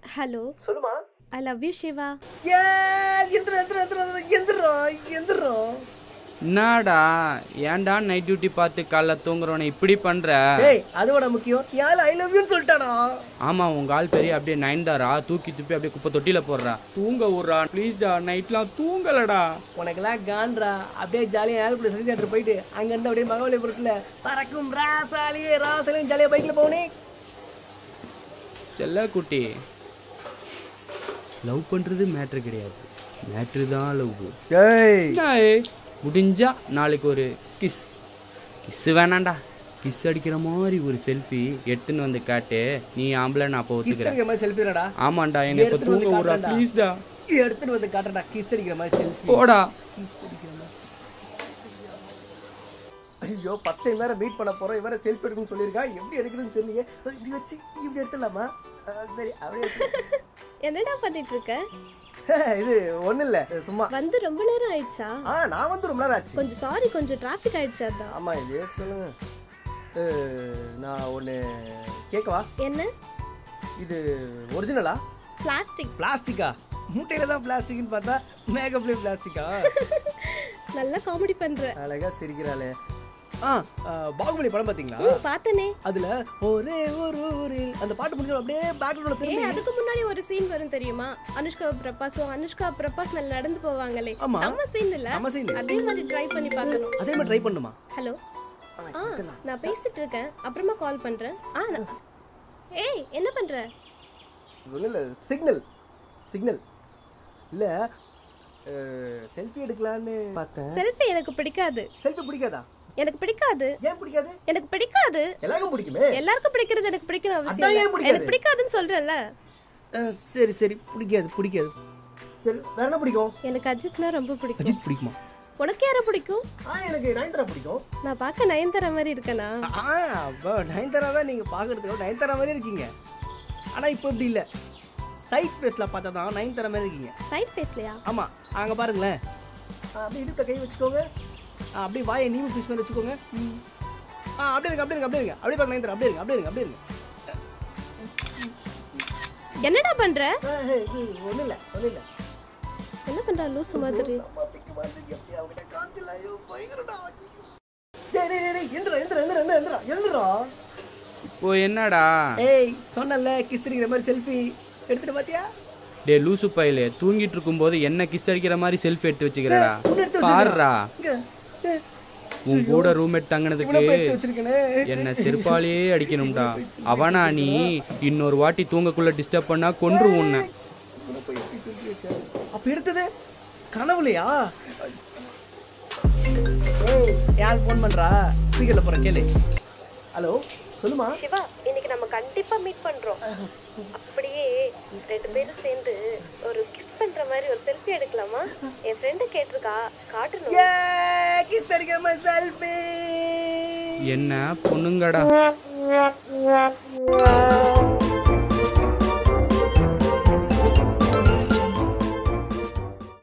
Hello சொல்லுமா I love you Siva ஏ எந்திர எந்திர எந்திர எந்திரோ எந்திரோ என்னடா ஏன்டா நைட் டியூட்டி பார்த்து காலைல தூங்குறவனை இப்படி பண்ற ஏய் அதுவோட முக்கியம் யாழ் ஐ லவ் யூன்னு சொல்லிட்டானா ஆமா உங்க ஆள் பெரிய அப்படியே நைன்தாரா தூக்கி துப்பி அப்படியே குப்பை தொட்டில போடுறா தூங்க விட்றா ப்ளீஸ்டா நைட்லாம் தூங்கலடா உனக்கெல்லாம் காண்ட்ரா அப்படியே ஜாலியாக ஏர்போர்ட் சரி தேட்டர் போயிட்டு அங்கேருந்து அப்படியே மகாபலிபுரத்தில் பறக்கும் ராசாலியே ராசாலியும் ஜாலியாக பைக்கில் போனேன் செல்ல குட்டி லவ் பண்றது மேட்ரு கிடையாது மேட்ரு தான் லவ் ஏய் முடிஞ்சா நாளைக்கு ஒரு கிஸ் கிஸ் வேணாண்டா கிஸ் அடிக்கிற மாதிரி ஒரு செல்ஃபி எடுத்துன்னு வந்து காட்டு நீ ஆம்பளை நான் அப்போ கிஸ் ஒத்துக்கிறேன் அடிக்கிற மாதிரி செல்ஃபி இல்லடா ஆமாண்டா என்னை இப்போ எடுத்துட்டு வந்து தூங்க விட்றா காட்டுறேன்டா. ப்ளீஸ்டா எடுத்துட்டு வந்து காட்டுறடா கிஸ் அடிக்கிற மாதிரி செல்ஃபி போடா ஐயோ ஃபர்ஸ்ட் டைம் வேற மீட் பண்ண போறோம் இவர செல்ஃபி எடுக்கணும்னு சொல்லியிருக்கா எப்படி எடுக்கணும்னு தெரியல இப்படி வச்சு இப்படி எடுத்துடலாமா அஹ் சரி அப்படியே எடுத்து- என்னடா பண்ணிட்டு இருக்க இது ஒண்ணும் இல்ல சும்மா வந்து ரொம்ப நேரம் ஆயிடுச்சா ஆ நான் வந்து ரொம்ப நேரம் ஆச்சு கொஞ்சம் சாரி கொஞ்சம் டிராஃபிக் ஆயிடுச்சு அதான் ஆமா இது சொல்லுங்க அஹ், நான் ஒன்று கேட்கவா என்ன இது ஒரிஜினலா பிளாஸ்டிக் பிளாஸ்டிக்கா மூட்டையில தான் பிளாஸ்டிக்னு பார்த்தா மேக்கப்லேயும் பிளாஸ்டிக்கா நல்லா காமெடி பண்ற அழகா சிரிக்கிறாளே ஆ அஹ், பாகுபலி படம் பார்த்தீங்களா ம், பார்த்தனே அதுல ஒரே ஒரு ஊரில் அந்த பாட்டு முடிஞ்ச அப்படியே பேக்ரவுண்ட்ல ஏ திரும்பி அதுக்கு முன்னாடி ஒரு சீன் வரும் தெரியுமா அனுஷ்கா பிரபாஸும் அனுஷ்கா பிரபாஸ் மேல நடந்து போவாங்களே ஆமா. செம்ம சீன் இல்ல செம்ம scene. அதே மாதிரி ட்ரை பண்ணி பார்க்கணும் அதே மாதிரி ட்ரை பண்ணுமா ஹலோ ஆ நான் பேசிட்டு இருக்கேன் அப்புறமா கால் பண்றேன் ஆ நான்- ஏய் என்ன பண்ற ஒன்றும் இல்லை சிக்னல் சிக்னல் இல்லை செல்ஃபி எடுக்கலான்னு பார்த்தேன் செல்ஃபி எனக்கு பிடிக்காது செல்ஃபி பிடிக்காதா எனக்கு பிடிக்காது ஏன் பிடிக்காது எனக்கு பிடிக்காது எல்லாருக்கும் பிடிக்குமே எல்லாருக்கும் பிடிக்கிறது எனக்கு பிடிக்கணும் அவசியம் அதான் ஏன் இல்ல. பிடிக்காது? எனக்கு பிடிக்காதுன்னு சொல்றேன்ல அஹ், சரி சரி பிடிக்காது பிடிக்காது சரி வேற என்ன பிடிக்கும் எனக்கு அஜித்னா ரொம்ப பிடிக்கும் அஜித் பிடிக்குமா உனக்கு யாரை பிடிக்கும் ஆ எனக்கு நயன்தாரா பிடிக்கும் நான் பார்க்க நயன்தாரா மாதிரி இருக்கேனா ஆ அப்போ நயன்தாரா தான் நீங்கள் பார்க்கறதுக்கு நயன்தாரா மாதிரி இருக்கீங்க ஆனால் இப்போ இப்படி இல்லை சைட் ஃபேஸில் பார்த்தா தான் நயன்தாரா மாதிரி இருக்கீங்க சைட் ஃபேஸ்லையா ஆமாம் அங்கே பாருங்களேன் ஆ, அப்படியே இடுப்பில் கை வச்சுக்கோங்க ஆ, அப்படியே வாயை நீவும் ஃபிஷ் மாதிரி வச்சுக்கோங்க ஆ அப்படியே இருங்க அப்படியே இருங்க அப்படியே இருங்க அப்படியே பார்க்க நயன்தாரா அப்படியே இருங்க அப்படியே இருங்க அப்படியே இருங்க என்னடா பண்ற ஒன்றும் இல்லை ஒன்றும் இல்லை என்ன பண்றா லூசு மாதிரி இப்போ என்னடா ஏய் சொன்னல கிஸ் அடிக்கிற மாதிரி செல்ஃபி எடுத்துட்டு பாத்தியா டே லூசு பையலே தூங்கிட்டு இருக்கும்போது என்ன கிஸ் அடிக்கிற மாதிரி செல்ஃபி எடுத்து வச்சுக்கிறடா உன்னை எடுத்து வச்சிருக்கா? பாருடா இங்க ஏய், உன் கூட ரூம்மேட் இவனை தங்கினதுக்கு போய் எடுத்து வச்சிருக்கனே என்ன செருப்பாலேயே அடிக்கணும்டா அவனா நீ இன்னொரு வாட்டி தூங்கக்குள்ள டிஸ்டர்ப் பண்ணா கொன்று உன்னை இவனை போய் எப்படி selfie எடுத்த? அப்ப எடுத்தது கனவுலையா ஏய் யார் ஃபோன் பண்றா ஸ்பீக்கர்ல போற கேளு ஹலோ சொல்லுமா சிவா இன்னைக்கு நம்ம கண்டிப்பா மீட் பண்றோம் அப்படியே ரெண்டு பேரும் சேர்ந்து ஒரு கிஸ் பண்ற மாதிரி ஒரு செல்ஃபி எடுக்கலாமா என் ஃப்ரெண்டு கேட்டிருக்கா காட்டணும் ஏ கிஸ் அடிக்கிற மாதிரி செல்ஃபி என்ன பொண்ணுங்கடா